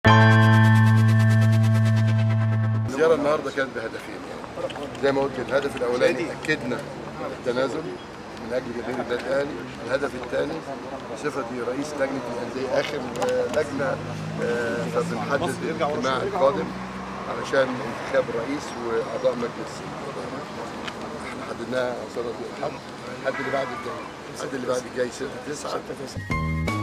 الزيارة النهارده كانت بهدفين يعني زي ما قلت الهدف الأولاني أكدنا التنازل من أجل جماهير النادي الأهلي، الهدف الثاني بصفتي رئيس لجنة الأندية آخر آه، لجنة آه، فبنحدد الاجتماع القادم علشان انتخاب الرئيس وأعضاء مجلس احنا حددناها صلاة الحد الحد اللي بعد الجاي الحد اللي بعد الجاي 6 9